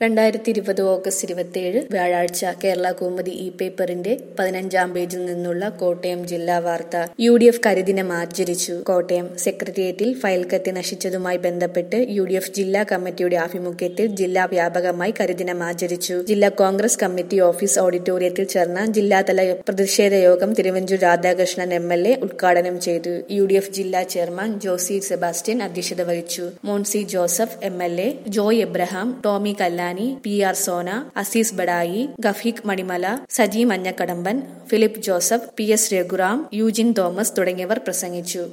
രണ്ടായിരത്തി ഇരുപത് ഓഗസ്റ്റ് ഇരുപത്തിയേഴ് വ്യാഴാഴ്ച കേരള കൗമുദി ഇ പേപ്പറിന്റെ പതിനഞ്ചാം പേജിൽ നിന്നുള്ള കോട്ടയം ജില്ലാ വാർത്ത യു ഡി എഫ് കരിദിനം ആചരിച്ചു കോട്ടയം സെക്രട്ടേറിയറ്റിൽ ഫയൽ കത്തി നശിച്ചതുമായി ബന്ധപ്പെട്ട് യു ഡി എഫ് ജില്ലാ കമ്മിറ്റിയുടെ ആഭിമുഖ്യത്തിൽ ജില്ലാ വ്യാപകമായി കരിദിനം ആചരിച്ചു ജില്ലാ കോൺഗ്രസ് കമ്മിറ്റി ഓഫീസ് ഓഡിറ്റോറിയത്തിൽ ചേർന്ന ജില്ലാതല പ്രതിഷേധ യോഗം Thiruvanchoor Radhakrishnan M L A ഉദ്ഘാടനം ചെയ്തു യു ഡി എഫ് ജില്ലാ ചെയർമാൻ ജോസി സെബാസ്റ്റ്യൻ അധ്യക്ഷത വഹിച്ചു Moncy Joseph M L A Joy Abraham Tomy Kallani P R Sona Aziz Badayi Gafeeq Manimala Saji Manjakkadamban Philip Joseph P S Raghuram Eugene Thomas തുടങ്ങിയവർ പ്രസംഗിച്ചു